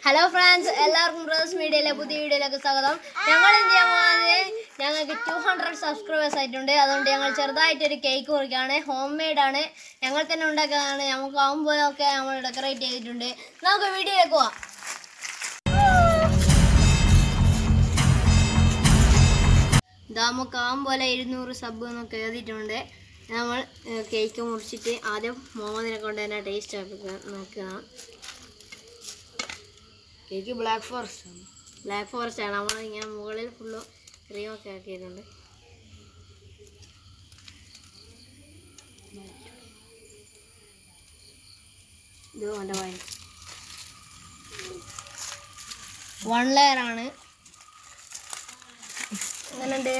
Hello friends എല്ലാവർക്കും brothers മീഡിയയിലെ പുതിയ വീഡിയോയിലേക്ക് സ്വാഗതം ഞങ്ങൾ എന്ത് ചെയ്യാൻ പോകുന്നത് ഞങ്ങൾക്ക് ടു ഹൺഡ്രഡ് സബ്സ്ക്രൈബേഴ്സ് ആയിട്ടുണ്ട് അതുകൊണ്ട് ഞങ്ങൾ ചെറുതായിട്ടൊരു കേക്ക് മുറിക്കുകയാണ് ഹോം മെയ്ഡ് ആണ് ഞങ്ങൾ തന്നെ ഉണ്ടാക്കുകയാണ് നമുക്ക് ആകുമ്പോഴൊക്കെ നമ്മൾ ഡെക്കറേറ്റ് ചെയ്തിട്ടുണ്ട് നമുക്ക് വീഡിയോയിലേക്ക് പോവാം നമുക്ക് പോലെ ഇരുന്നൂറ് സബ് എന്നൊക്കെ എഴുതിയിട്ടുണ്ട് നമ്മൾ കേക്ക് മുറിച്ചിട്ട് ആദ്യം മുഹമ്മദിനെ കൊണ്ട് തന്നെ ടേസ്റ്റ് ആക്കുക നോക്കുക കേക്ക് ബ്ലാക്ക് ഫോറസ്റ്റ് ആണ് ബ്ലാക്ക് ഫോറസ്റ്റ് ആണ് നമ്മൾ ഇങ്ങനെ മുകളിൽ ഫുള്ള് ക്രീമൊക്കെ ആക്കിയിട്ടുണ്ട് ഇത് എൻ്റെ വായി വൺ ലെയർ ആണ് എങ്ങനെയുണ്ട്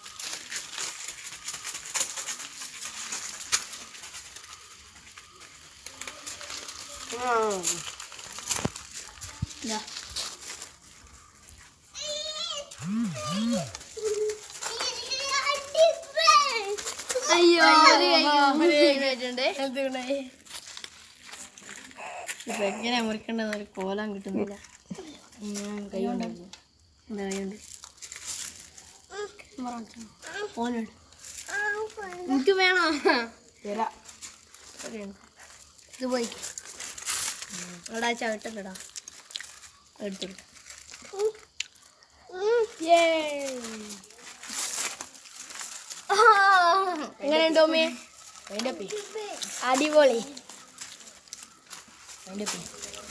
ഇതാ അയ്യോ കഴിഞ്ഞിട്ടുണ്ട് ഇപ്പൊ എങ്ങനെ മുറിക്കേണ്ടെന്ന് ഒരു കോലം കിട്ടുന്നില്ല ഞാൻ കൈ ഉണ്ടാക്കുന്നു എന്താ കൈ കൊണ്ട് ഓനോട് എനിക്ക് വേണോ തരാം ശരിയുണ്ട്. ഇത് പോയി അവിടെ ചവിട്ടല്ലടാ എടുത്തിട്ട് എങ്ങനെയുണ്ട് ഓമേ അതിൻ്റെ പി അടിപൊളി അതിൻ്റെ പി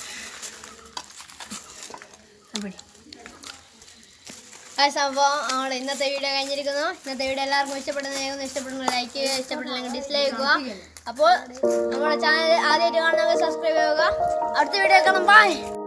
ആ സംഭവം നമ്മുടെ ഇന്നത്തെ വീഡിയോ കഴിഞ്ഞിരിക്കുന്നു ഇന്നത്തെ വീഡിയോ എല്ലാവർക്കും ഇഷ്ടപ്പെടുന്ന ഇഷ്ടപ്പെടുന്ന ലൈക്ക് ചെയ്യുക ഇഷ്ടപ്പെട്ടില്ലെങ്കിൽ ഡിസ്ലൈക്ക് ചെയ്യുക അപ്പോൾ നമ്മുടെ ചാനൽ ആദ്യമായിട്ട് കാണുന്നവർ സബ്സ്ക്രൈബ് ചെയ്യുക അടുത്ത വീഡിയോ കാണാം ബൈ